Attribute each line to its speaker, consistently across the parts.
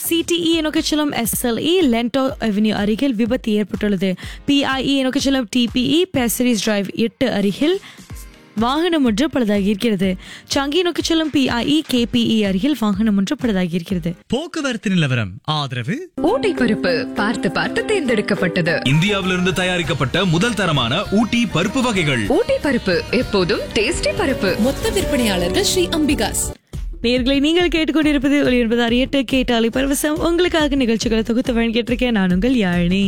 Speaker 1: சிடிஇ நோக்கிச்சலம் SLE லென்டோ avenue அருகில் விபத்து ஏற்பட்டுள்ளது பிஐஇ நோக்கிச்சலம் டிபிஇ பேசரிஸ் டிரைவ் எட்டு அருகில் வாகனம் ஒன்று பழுதாகி இருக்கிறது சங்கி நோக்கி செல்லும் பிஐஇ கேபிஇ அருகில் வாகனம் ஒன்று பழுதாகி இருக்கிறது
Speaker 2: போக்குவரத்து நிலவரம் ஆதரவு
Speaker 3: ஊட்டி பருப்பு பார்த்து பார்த்து தேர்ந்தெடுக்கப்பட்டது
Speaker 4: இந்தியாவிலிருந்து தயாரிக்கப்பட்ட முதல் தரமான ஊட்டி பருப்பு வகைகள்
Speaker 3: ஊட்டி பருப்பு எப்போதும் டேஸ்டி பருப்பு
Speaker 5: மொத்த விற்பனையாளர்கள் ஸ்ரீ அம்பிகாஸ்
Speaker 1: நேர்களை நீங்கள் கேட்டுக்கொண்டிருப்பது ஒளி என்பது அறியட்டு கேட்டாலி பரவசம் உங்களுக்காக நிகழ்ச்சிகளை தொகுத்து வழங்கிட்டு இருக்கேன் நான் உங்கள் யாழினி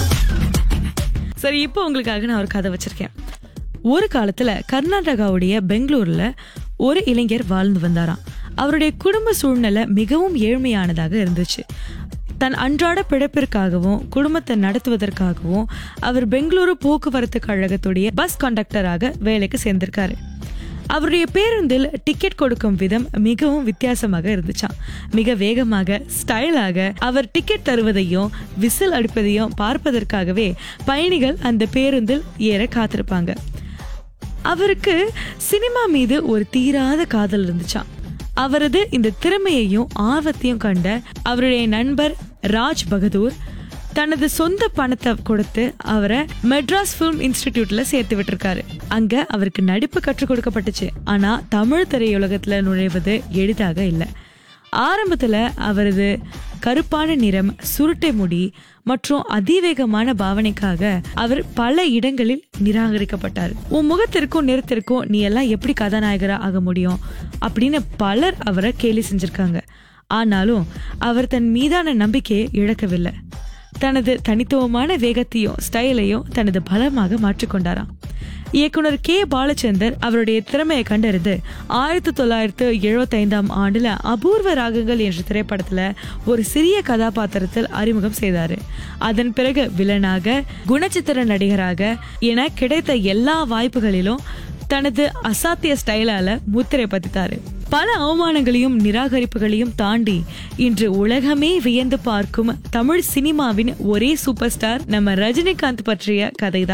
Speaker 1: சரி இப்போ உங்களுக்காக நான் ஒரு கதை வச்சிருக்கேன் ஒரு காலத்துல கர்நாடகாவுடைய பெங்களூர்ல ஒரு இளைஞர் வாழ்ந்து வந்தாராம் அவருடைய குடும்ப சூழ்நிலை மிகவும் ஏழ்மையானதாக இருந்துச்சு தன் அன்றாட பிழைப்பிற்காகவும் குடும்பத்தை நடத்துவதற்காகவும் அவர் பெங்களூரு போக்குவரத்து கழகத்துடைய பஸ் கண்டக்டராக வேலைக்கு சேர்ந்திருக்காரு அவருடைய பேருந்தில் டிக்கெட் கொடுக்கும் விதம் மிகவும் வித்தியாசமாக இருந்துச்சாம் மிக வேகமாக ஸ்டைலாக அவர் டிக்கெட் தருவதையும் விசில் அடிப்பதையும் பார்ப்பதற்காகவே பயணிகள் அந்த பேருந்தில் ஏற காத்திருப்பாங்க அவருக்கு சினிமா மீது ஒரு தீராத காதல் இருந்துச்சாம் அவரது இந்த திறமையையும் ஆர்வத்தையும் கண்ட அவருடைய நண்பர் ராஜ் பகதூர் தனது சொந்த பணத்தை கொடுத்து அவரை மெட்ராஸ் ஃபிலிம் இன்ஸ்டிடியூட்ல சேர்த்து விட்டிருக்காரு அங்க அவருக்கு நடிப்பு கற்றுக் கொடுக்கப்பட்டுச்சு ஆனா தமிழ் திரையுலகத்துல நுழைவது எளிதாக இல்லை ஆரம்பத்துல அவரது கருப்பான நிறம் சுருட்டை முடி மற்றும் அதிவேகமான பாவனைக்காக அவர் பல இடங்களில் நிராகரிக்கப்பட்டார் உன் முகத்திற்கும் நிறத்திற்கும் நீ எல்லாம் எப்படி கதாநாயகரா ஆக முடியும் அப்படின்னு பலர் அவரை கேலி செஞ்சிருக்காங்க ஆனாலும் அவர் தன் மீதான நம்பிக்கையை இழக்கவில்லை தனது தனித்துவமான வேகத்தையும் ஸ்டைலையும் தனது பலமாக மாற்றிக்கொண்டாராம் இயக்குனர் கே பாலச்சந்தர் அவருடைய திறமையை கண்டறிந்து ஆயிரத்தி தொள்ளாயிரத்து எழுபத்தி ஐந்தாம் ஆண்டுல அபூர்வ ராகங்கள் என்ற திரைப்படத்துல ஒரு சிறிய கதாபாத்திரத்தில் அறிமுகம் செய்தாரு அதன் பிறகு வில்லனாக குணச்சித்திர நடிகராக என கிடைத்த எல்லா வாய்ப்புகளிலும் தனது அசாத்திய ஸ்டைலால முத்திரை பதித்தாரு பல அவமானங்களையும் நிராகரிப்புகளையும் தாண்டி இன்று உலகமே வியந்து பார்க்கும் தமிழ் சினிமாவின் ஒரே சூப்பர் ஸ்டார் நம்ம ரஜினிகாந்த் பற்றிய கதைதான்